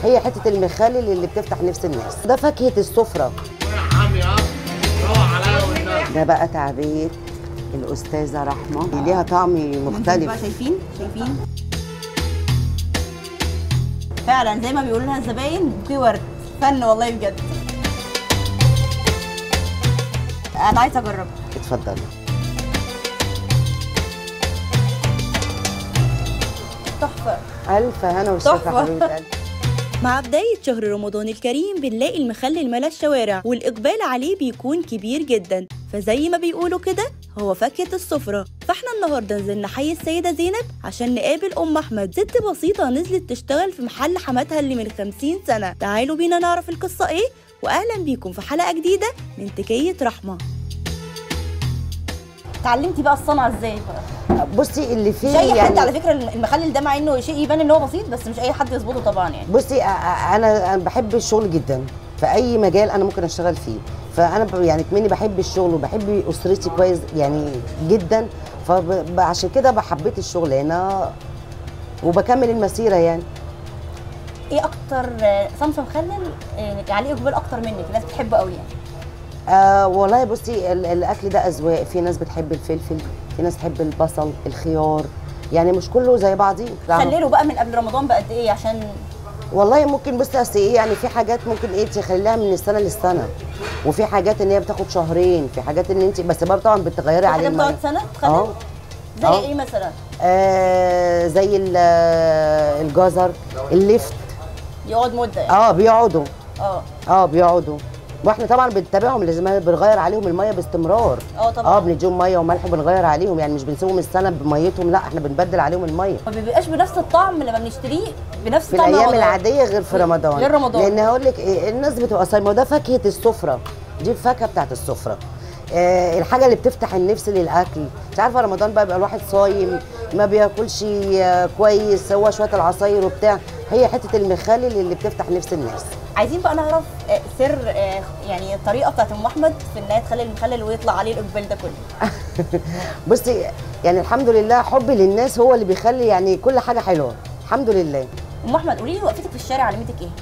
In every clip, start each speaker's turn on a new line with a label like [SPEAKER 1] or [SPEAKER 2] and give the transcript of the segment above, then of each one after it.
[SPEAKER 1] هي حته المخلل اللي بتفتح نفس الناس ده فاكهه السفره ده بقى تعبير الاستاذه رحمه ليها طعم
[SPEAKER 2] بقى
[SPEAKER 1] مختلف
[SPEAKER 2] شايفين شايفين فعلا زي ما بيقولوا لها الزباين بوكيه ورد فن والله بجد انا عايزه اجرب
[SPEAKER 1] اتفضلي
[SPEAKER 2] تحفه
[SPEAKER 1] الف هنا والشفا
[SPEAKER 2] تحفة.
[SPEAKER 1] حبيبه قلبي
[SPEAKER 3] مع بداية شهر رمضان الكريم بنلاقي المخلل ملا الشوارع والإقبال عليه بيكون كبير جدا فزي ما بيقولوا كده هو فاكهة السفرة فاحنا النهاردة نزلنا حي السيدة زينب عشان نقابل أم أحمد ست بسيطة نزلت تشتغل في محل حماتها اللي من 50 سنة تعالوا بينا نعرف القصة إيه وأهلا بيكم في حلقة جديدة من تكية رحمة
[SPEAKER 2] اتعلمتي بقى الصنعه ازاي بقى
[SPEAKER 1] بصي اللي
[SPEAKER 2] مش
[SPEAKER 1] فيه
[SPEAKER 2] اي حد
[SPEAKER 1] يعني
[SPEAKER 2] على فكره المخلل ده مع انه شيء يبان ان هو بسيط بس مش اي حد يظبطه طبعا يعني
[SPEAKER 1] بصي أ- أ- انا أنا بحب الشغل جدا في اي مجال انا ممكن اشتغل فيه فانا ب- يعني كمني بحب الشغل وبحب اسرتي كويس يعني جدا فعشان كده بحبيت الشغلانه وبكمل المسيره يعني
[SPEAKER 2] ايه اكتر آه، صنف مخلل آه، عليه اقبال اكتر منك الناس بتحبه قوي يعني
[SPEAKER 1] آه والله بصي ال- الاكل ده اذواق في ناس بتحب الفلفل في ناس تحب البصل الخيار يعني مش كله زي بعضيه
[SPEAKER 2] خلله بقى من قبل رمضان بقد ايه عشان
[SPEAKER 1] والله ممكن بصي اصل ايه يعني في حاجات ممكن ايه تخليها من السنه للسنه وفي حاجات ان هي بتاخد شهرين في حاجات ان انت بس برضه طبعا بتغيري عليه
[SPEAKER 2] حاجه بتقعد
[SPEAKER 1] الميه
[SPEAKER 2] سنه تخلل
[SPEAKER 1] اه
[SPEAKER 2] زي
[SPEAKER 1] آه.
[SPEAKER 2] ايه مثلا
[SPEAKER 1] آه زي ال- آه، الجزر اللفت
[SPEAKER 2] يقعد مده يعني
[SPEAKER 1] اه بيقعدوا
[SPEAKER 2] اه
[SPEAKER 1] اه بيقعدوا واحنا طبعا بنتابعهم لازم بنغير عليهم الميه باستمرار
[SPEAKER 2] اه طبعا
[SPEAKER 1] اه بنديهم ميه وملح وبنغير عليهم يعني مش بنسيبهم السنه بميتهم لا احنا بنبدل عليهم الميه
[SPEAKER 2] ما بيبقاش بنفس الطعم لما بنشتريه بنفس
[SPEAKER 1] في
[SPEAKER 2] طعم
[SPEAKER 1] الايام
[SPEAKER 2] رمضان.
[SPEAKER 1] العاديه غير في رمضان
[SPEAKER 2] غير رمضان.
[SPEAKER 1] لان هقول لك إيه الناس بتبقى صايمه وده فاكهه السفره دي الفاكهه بتاعت السفره آه الحاجه اللي بتفتح النفس للاكل انت عارفه رمضان بقى بيبقى الواحد صايم ما بياكلش آه كويس هو شويه العصاير وبتاع هي حته المخلل اللي بتفتح نفس الناس
[SPEAKER 2] عايزين بقى نعرف آه، سر آه، يعني الطريقه بتاعت ام احمد في ان هي تخلي المخلل ويطلع عليه الاقبال ده كله
[SPEAKER 1] بصي يعني الحمد لله حبي للناس هو اللي بيخلي يعني كل حاجه حلوه الحمد لله
[SPEAKER 2] ام احمد قولي لي وقفتك في الشارع علمتك ايه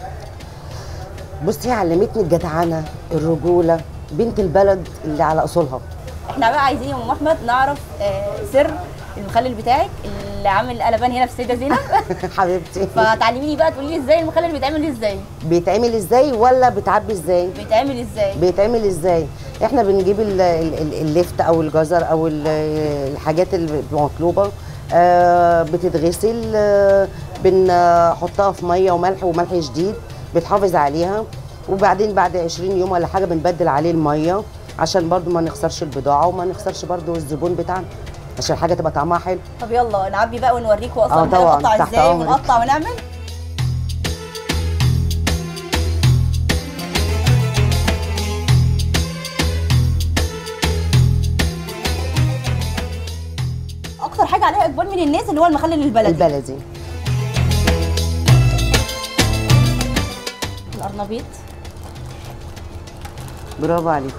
[SPEAKER 1] بصي علمتني الجدعنه الرجوله بنت البلد اللي على اصولها
[SPEAKER 2] احنا بقى عايزين يا ام احمد نعرف آه، سر المخلل بتاعك اللي عامل قلبان هنا في السيده زينب
[SPEAKER 1] حبيبتي
[SPEAKER 2] فتعلميني بقى تقولي لي ازاي المخلل بيتعمل ازاي
[SPEAKER 1] بيتعمل ازاي ولا بتعبي ازاي
[SPEAKER 2] بيتعمل ازاي
[SPEAKER 1] بيتعمل ازاي احنا بنجيب ال- ال- ال- اللفت او الجزر او ال- الحاجات المطلوبه آه، بتتغسل آه، بنحطها في ميه وملح وملح شديد بتحافظ عليها وبعدين بعد 20 يوم ولا حاجه بنبدل عليه الميه عشان برضو ما نخسرش البضاعه وما نخسرش برضو الزبون بتاعنا عشان الحاجه تبقى طعمها حلو
[SPEAKER 2] طب يلا نعبي بقى ونوريكوا
[SPEAKER 1] آه
[SPEAKER 2] اصلا
[SPEAKER 1] طبعاً،
[SPEAKER 2] بنقطع
[SPEAKER 1] تحت
[SPEAKER 2] ازاي
[SPEAKER 1] أمرك.
[SPEAKER 2] ونقطع ونعمل اكتر حاجه عليها اقبال من الناس اللي هو المخلل البلدي
[SPEAKER 1] البلدي
[SPEAKER 2] القرنبيط
[SPEAKER 1] برافو عليك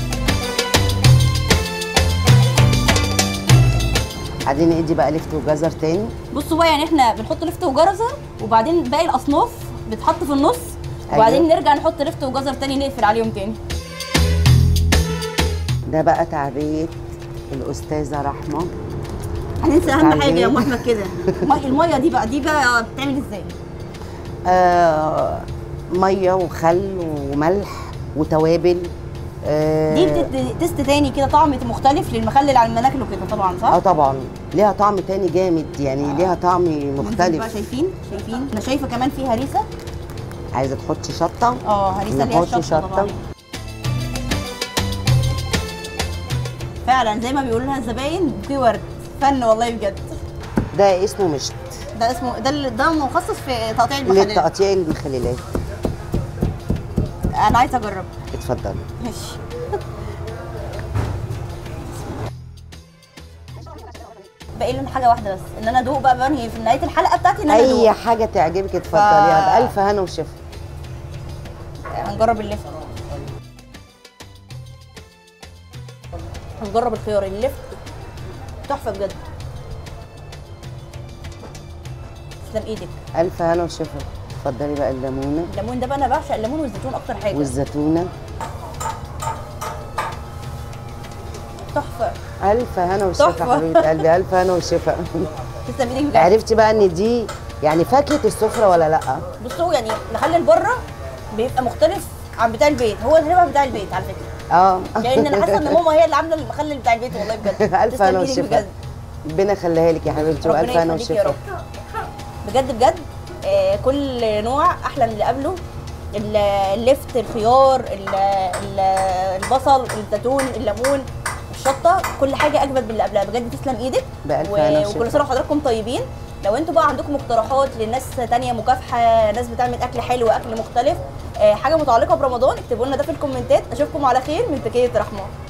[SPEAKER 1] بعدين ادي بقى لفت وجزر تاني
[SPEAKER 2] بصوا بقى يعني احنا بنحط لفت وجزر وبعدين باقي الاصناف بتتحط في النص وبعدين
[SPEAKER 1] أيوة.
[SPEAKER 2] نرجع نحط لفت وجزر تاني نقفل عليهم تاني
[SPEAKER 1] ده بقى تعبير الاستاذه رحمه
[SPEAKER 2] هننسى اهم حاجه يا ام
[SPEAKER 1] تعالي.
[SPEAKER 2] احمد كده مي- الميه دي بقى دي بقى بتعمل ازاي
[SPEAKER 1] آه ميه وخل وملح وتوابل آه
[SPEAKER 2] دي بتدي تيست تاني كده طعم مختلف للمخلل على ما ناكله كده طبعا صح
[SPEAKER 1] اه طبعا ليها طعم تاني جامد يعني ليها طعم
[SPEAKER 2] ننزل بقى
[SPEAKER 1] مختلف
[SPEAKER 2] شايفين شايفين انا شايفه كمان في هريسه
[SPEAKER 1] عايزه تحطي شطه
[SPEAKER 2] اه هريسه اللي هي
[SPEAKER 1] نحط
[SPEAKER 2] الشطه طبعا
[SPEAKER 1] شطة.
[SPEAKER 2] فعلا زي ما بيقولوا لها الزباين بوكيه ورد فن والله بجد
[SPEAKER 1] ده اسمه مشت
[SPEAKER 2] ده اسمه ده اللي- ده مخصص في تقطيع المخلل
[SPEAKER 1] لتقطيع المخللات
[SPEAKER 2] انا عايزه اجرب
[SPEAKER 1] اتفضلي
[SPEAKER 2] ماشي باقي لنا حاجه واحده بس ان انا ادوق بقى بنهي في نهايه الحلقه بتاعتي ان انا
[SPEAKER 1] اي
[SPEAKER 2] ادوق
[SPEAKER 1] حاجه تعجبك اتفضليها بالف هنا وشفا
[SPEAKER 2] هنجرب اللفت هنجرب الخيار اللفت تحفه بجد تسلم ايدك
[SPEAKER 1] الف هنا وشفا اتفضلي بقى الليمونه
[SPEAKER 2] الليمون ده بقى انا بعشق الليمون والزيتون اكتر حاجه
[SPEAKER 1] والزيتونه
[SPEAKER 2] تحفه
[SPEAKER 1] الف هنا وشفا
[SPEAKER 2] تحفة.
[SPEAKER 1] حبيبه قلبي الف هنا وشفا
[SPEAKER 2] تسلم ايدك بجد
[SPEAKER 1] عرفتي بقى ان دي يعني فاكهه السفره ولا لا
[SPEAKER 2] بصوا يعني مخلل بره بيبقى مختلف عن بتاع البيت هو ده بتاع البيت على فكره
[SPEAKER 1] اه
[SPEAKER 2] لان انا حاسه ان ماما هي اللي عامله المخلل بتاع البيت والله بجد
[SPEAKER 1] الف
[SPEAKER 2] تسلم
[SPEAKER 1] هنا
[SPEAKER 2] إيدك
[SPEAKER 1] وشفا
[SPEAKER 2] بجد
[SPEAKER 1] ربنا يخليها لك يا حبيبتي
[SPEAKER 2] ربنا
[SPEAKER 1] والف هنا
[SPEAKER 2] يخليك يا
[SPEAKER 1] وشفا
[SPEAKER 2] رب بجد بجد آه كل نوع احلى من اللي قبله ال- اللفت الخيار ال- ال- البصل الزيتون الليمون الشطه كل حاجه اجمد من اللي قبلها بجد تسلم ايدك
[SPEAKER 1] بألف
[SPEAKER 2] و-
[SPEAKER 1] هنا وشفا.
[SPEAKER 2] وكل سنه وحضراتكم طيبين لو انتوا بقى عندكم مقترحات لناس تانية مكافحه ناس بتعمل اكل حلو اكل مختلف آه، حاجه متعلقه برمضان اكتبوا لنا ده في الكومنتات اشوفكم على خير من تكيه رحمه